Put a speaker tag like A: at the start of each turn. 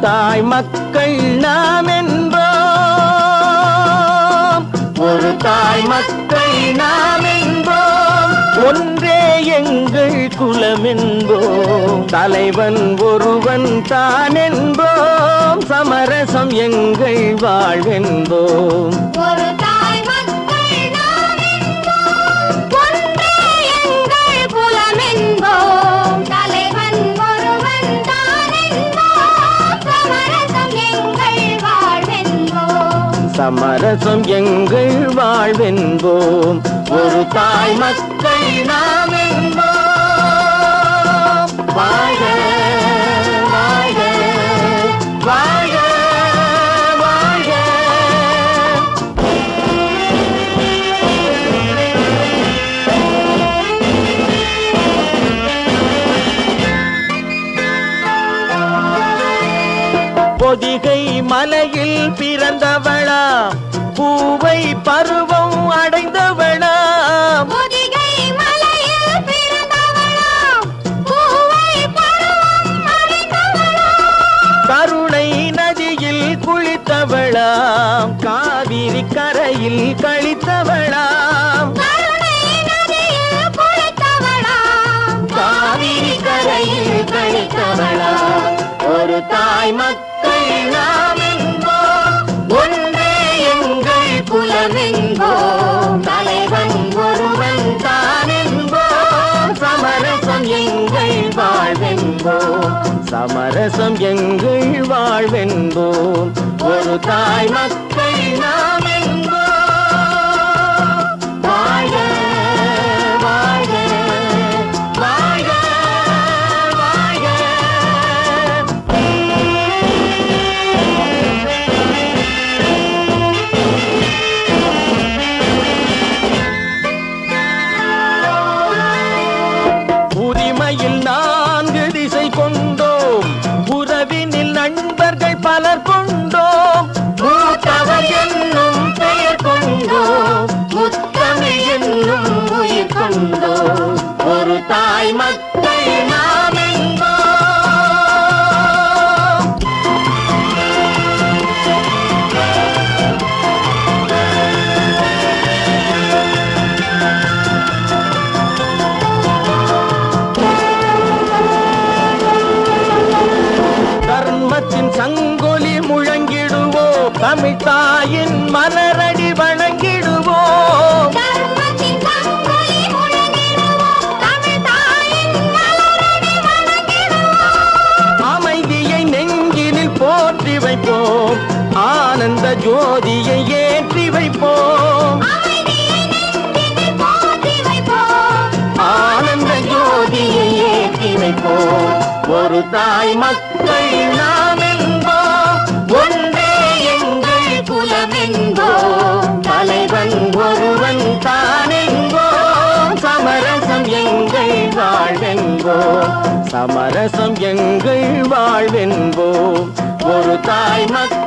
A: தாய் மக்கள் நாம் என்போம் ஒரு தாய் மக்கள் நாம் என்போம் ஒன்றே எங்கள் குலம் என்போம் தலைவன் ஒருவன் தான் என்போம் சமரசம் எங்கள் வாழ்வென்போம்
B: ஒரு தாய் மக்கள் நாம் என்போம் ஒன்றே எங்கள் குலம் என்போம் தலைவன் ஒருவன் தான் என்போம் சமரசம் எங்கள் வாழ்வென்போம்
A: சமரசம் எங்கள் வாழ்வென்போம் ஒரு தாய் மக்கள் நாம் என்போம் வாழ்க வாழ்க வாழ்க வாழ்க பொதிகை மலையில் பிறந்தவளா பூவை பருவம் அடைந்தவளா
B: பொதிகை மலையில் பிறந்தவளாம் பூவை பருவம் அடைந்தவளாம்
A: கருணை நதியில் குளித்தவளாம் காவிரி கரையில் கழித்தவளாம்
B: கருணை நதியில் குளித்தவளாம்
A: காவிரி கரையில் கழித்தவளாம் ஒரு தாய் மக்கள் நாம் என்போம் ஒன்றே எங்கள் குலம் என்போம் தலைவன் ஒருவன் தான் என்போம் சமரசம் எங்கள் வாழ்வென்போம் சமரசம் எங்கள் வாழ்வென்போம் ஒரு தாய் மக்கள் நாம் என்போம் வாழ்க வாழ்க வாழ்க வாழ்க உரிமையில் நான்கு திசை கொண்டோம் உறவினில் நண்பர்கள் பலர் கொண்டோம் மூத்தவர் என்னும் பெயர் கொண்டோம் முத்தமிழ் என்னும் உயிர் கொண்டோம் ஒரு தாய் மக்கள் நாம் என்போம் தர்மத்தின் சங்கொலி முழங்கிடுவோம் தமிழ் தாயின் மலரடி வணங்கிடுவோம்
B: தர்மத்தின் சங்கொலி முழங்கிடுவோம் தமிழ் தாயின் மலரடி வணங்கிடுவோம்
A: அமைதியை நெஞ்சினில் போற்றி வைப்போம் ஆனந்த ஜோதியை ஏற்றி வைப்போம்
B: அமைதியை நெஞ்சினில் போற்றி வைப்போம்
A: ஆனந்த ஜோதியை ஏற்றி வைப்போம் ஒரு தாய் மக்கள் நாம் என்போம் ஒன்றே எங்கள் குலம் என்போம் தலைவன் ஒருவன் தான் என்போம் சமரசம் எங்கள் வாழ்வென்போம் சமரசம் எங்கள் வாழ்வென்போம் ஒரு தாய் மக்கள்